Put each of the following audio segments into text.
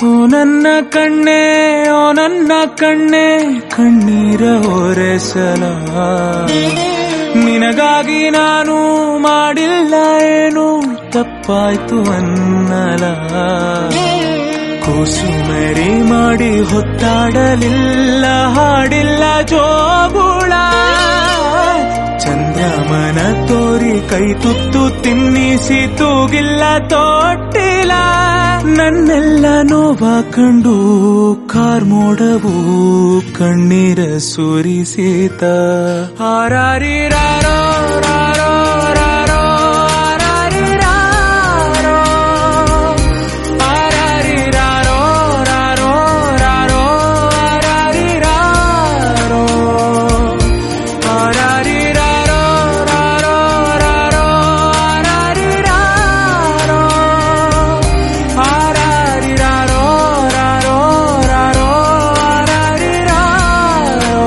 ಓ ನನ್ನ ಕಣ್ಣೆ ಓ ನನ್ನ ಕಣ್ಣೆ ಕಣ್ಣೀರ ಒರೆಸಲ ನಿನಗಾಗಿ ನಾನು ಮಾಡಿಲ್ಲ ಏನು ತಪ್ಪಾಯ್ತು ಅನ್ನಲ ಕೂಸುಮರಿ ಮಾಡಿ ಹೊತ್ತಾಡಲಿಲ್ಲ ಹಾಡಿಲ್ಲ ಜೋಗುಳ ಚಂದ್ರಮನ ತೋರಿ ಕೈ ತುತ್ತು ತಿನ್ನಿಸಿ ತೂಗಿಲ್ಲ ತೊಟ್ಟಿಲ್ಲ ನನ್ನೆಲ್ಲ ನೋವ ಕಂಡು ಕಾರ್ಮೋಡವು ಕಣ್ಣೀರ ಸುರಿಸಿತ ಹಾರಾರಿರಾರೋ ರಾರೋ ರಾರೋ ಹಾರಾರಿರಾರೋ ಹಾರಾರಿರಾರೋ ರಾರೋ ರಾರೋ ಹಾರಾರಿರಾರೋ ಹಾರಾರಿರಾರೋ ರಾರೋ ರಾರೋ ಹಾರಾರಿರಾರೋ ಹಾರಾರಿರಾರೋ ರಾರೋ ರಾರೋ ಹಾರಾರಿರಾರೋ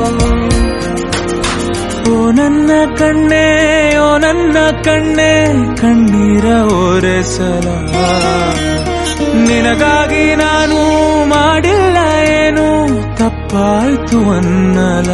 ಓ ನನ್ನ ಕಣ್ಣೆ ಓ ನನ್ನ ಕಣ್ಣೆ ಕಣ್ಣೀರ ಒರೆಸಲ ನಿನಗಾಗಿ ನಾನು ಮಾಡಿಲ್ಲ ಏನು ತಪ್ಪಾಯ್ತು ಅನ್ನಲ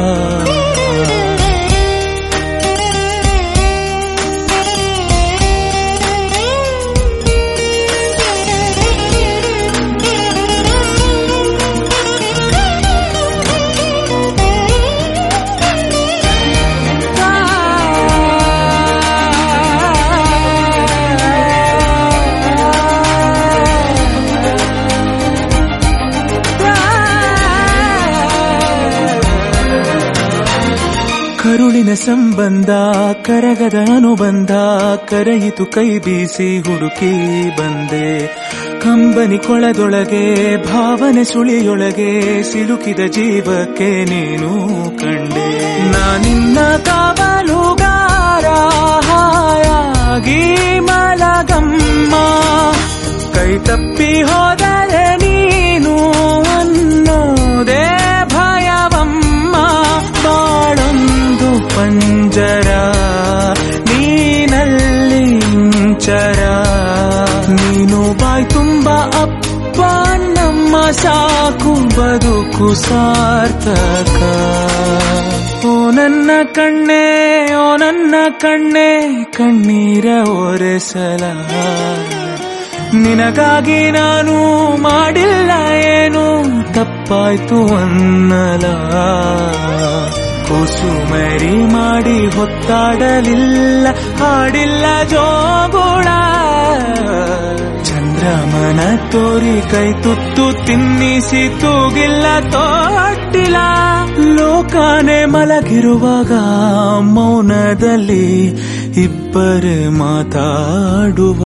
ಕರುಳಿನ ಸಂಬಂಧ ಕರಗದ ಅನುಬಂಧ ಕರೆಯಿತು ಕೈ ಬೀಸಿ ಹುಡುಕಿ ಬಂದೆ ಕಂಬನಿ ಕೊಳದೊಳಗೆ ಭಾವನೆ ಸುಳಿಯೊಳಗೆ ಸಿಲುಕಿದ ಜೀವಕ್ಕೆ ನೀನು ಕಂಡೆ ನಾನಿನ್ನ ಕಾವಲುಗಾರ ಹಾಯಾಗಿ ಮಲಗಮ್ಮ ಕೈ ತಪ್ಪಿ ಹೋದರೆ ನೀನು ಅನ್ನೋದೇ ಭಯವಮ್ಮ ಬಾಳೊಂದು ಪಂಜರ ನೀನಲ್ಲಿ ಇಂಚರ ನೀನು ಬಾಯ್ ತುಂಬ ಅಪ್ಪ ನಮ್ಮ ಸಾಕು ಬದುಕು ಸಾರ್ಥಕ ಓ ನನ್ನ ಕಣ್ಣೆ ಓ ನನ್ನ ಕಣ್ಣೆ ಕಣ್ಣೀರ ಒರೆಸಲ ನಿನಗಾಗಿ ನಾನು ಮಾಡಿಲ್ಲ ಏನು ತಪ್ಪಾಯ್ತು ಅನ್ನಲ ಕುಸುಮರಿ ಮಾಡಿ ಹೊತ್ತಾಡಲಿಲ್ಲ ಹಾಡಿಲ್ಲ ಜೋಗುಳ ಚಂದ್ರಮನ ತೋರಿ ಕೈ ತುತ್ತು ತಿನ್ನಿಸಿ ತೂಗಿಲ್ಲ ತೊಟ್ಟಿಲ್ಲ ಲೋಕಾನೆ ಮಲಗಿರುವಾಗ ಮೌನದಲ್ಲಿ ಇಬ್ಬರೇ ಮಾತಾಡುವ